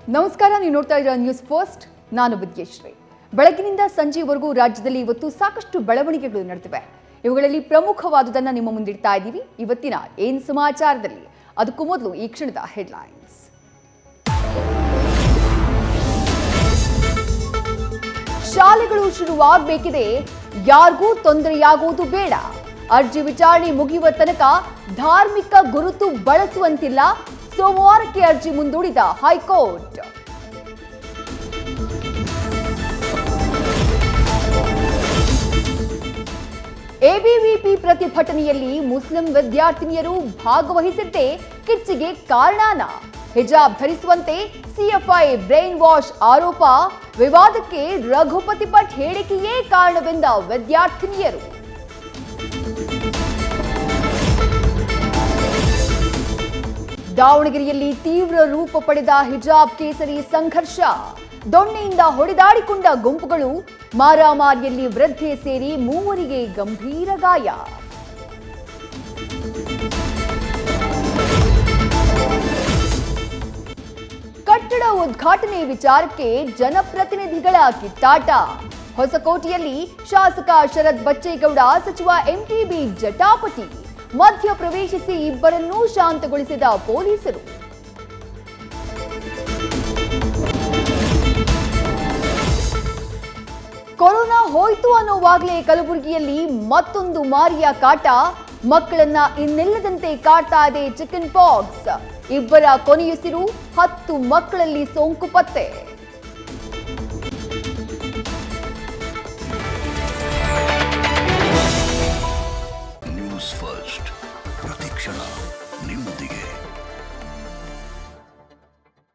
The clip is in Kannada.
ನಮಸ್ಕಾರ ನೀವು ನೋಡ್ತಾ ಇರೋ ನ್ಯೂಸ್ ಫಸ್ಟ್ ನಾನು ವಿದ್ಯಶ್ರೀ ಬೆಳಗಿನಿಂದ ಸಂಜೆವರೆಗೂ ರಾಜ್ಯದಲ್ಲಿ ಇವತ್ತು ಸಾಕಷ್ಟು ಬೆಳವಣಿಗೆಗಳು ನಡೆದಿವೆ ಇವುಗಳಲ್ಲಿ ಪ್ರಮುಖವಾದುದನ್ನು ನಿಮ್ಮ ಮುಂದಿಡ್ತಾ ಇದ್ದೀವಿ ಇವತ್ತಿನ ಏನ್ ಸಮಾಚಾರದಲ್ಲಿ ಅದಕ್ಕೂ ಮೊದಲು ಈ ಕ್ಷಣದ ಹೆಡ್ಲೈನ್ಸ್ ಶಾಲೆಗಳು ಶುರುವಾಗಬೇಕಿದೆ ಯಾರಿಗೂ ತೊಂದರೆಯಾಗುವುದು ಬೇಡ ಅರ್ಜಿ ವಿಚಾರಣೆ ಮುಗಿಯುವ ತನಕ ಧಾರ್ಮಿಕ ಗುರುತು ಬಳಸುವಂತಿಲ್ಲ ಸೋಮವಾರಕ್ಕೆ ಅರ್ಜಿ ಮುಂದೂಡಿದ ಹೈಕೋರ್ಟ್ ಎಬಿವಿಪಿ ಪ್ರತಿಭಟನೆಯಲ್ಲಿ ಮುಸ್ಲಿಂ ವಿದ್ಯಾರ್ಥಿನಿಯರು ಭಾಗವಹಿಸಿದ್ದೇ ಕಿಚ್ಚಿಗೆ ಕಾರಣಾನ ಹಿಜಾಬ್ ಧರಿಸುವಂತೆ ಸಿಎಫ್ಐ ಬ್ರೈನ್ ವಾಶ್ ಆರೋಪ ವಿವಾದಕ್ಕೆ ರಘುಪತಿ ಭಟ್ ಹೇಳಿಕೆಯೇ ಕಾರಣವೆಂದ ವಿದ್ಯಾರ್ಥಿನಿಯರು ದಾವಣಗೆರೆಯಲ್ಲಿ ತೀವ್ರ ರೂಪ ಪಡೆದ ಹಿಜಾಬ್ ಕೇಸರಿ ಸಂಘರ್ಷ ದೊಣ್ಣೆಯಿಂದ ಹೊಡೆದಾಡಿಕೊಂಡ ಗುಂಪುಗಳು ಮಾರಾಮಾರಿಯಲ್ಲಿ ವೃದ್ಧೆ ಸೇರಿ ಮೂವರಿಗೆ ಗಂಭೀರ ಗಾಯ ಕಟ್ಟಡ ಉದ್ಘಾಟನೆ ವಿಚಾರಕ್ಕೆ ಜನಪ್ರತಿನಿಧಿಗಳ ಕಿತ್ತಾಟ ಹೊಸಕೋಟೆಯಲ್ಲಿ ಶಾಸಕ ಶರದ್ ಬಚ್ಚೇಗೌಡ ಸಚಿವ ಎಂಟಿಬಿ ಜಟಾಪಟಿ ಮಧ್ಯ ಪ್ರವೇಶಿಸಿ ಇಬ್ಬರನ್ನೂ ಶಾಂತಗೊಳಿಸಿದ ಪೊಲೀಸರು ಕೊರೋನಾ ಹೋಯ್ತು ಅನ್ನೋವಾಗಲೇ ಕಲಬುರಗಿಯಲ್ಲಿ ಮತ್ತೊಂದು ಮಾರಿಯ ಕಾಟ ಮಕ್ಕಳನ್ನ ಇನ್ನಿಲ್ಲದಂತೆ ಕಾಡ್ತಾ ಇದೆ ಚಿಕನ್ ಪಾಕ್ಸ್ ಇಬ್ಬರ ಕೊನೆಯುಸಿರು ಹತ್ತು ಮಕ್ಕಳಲ್ಲಿ ಸೋಂಕು ಪತ್ತೆ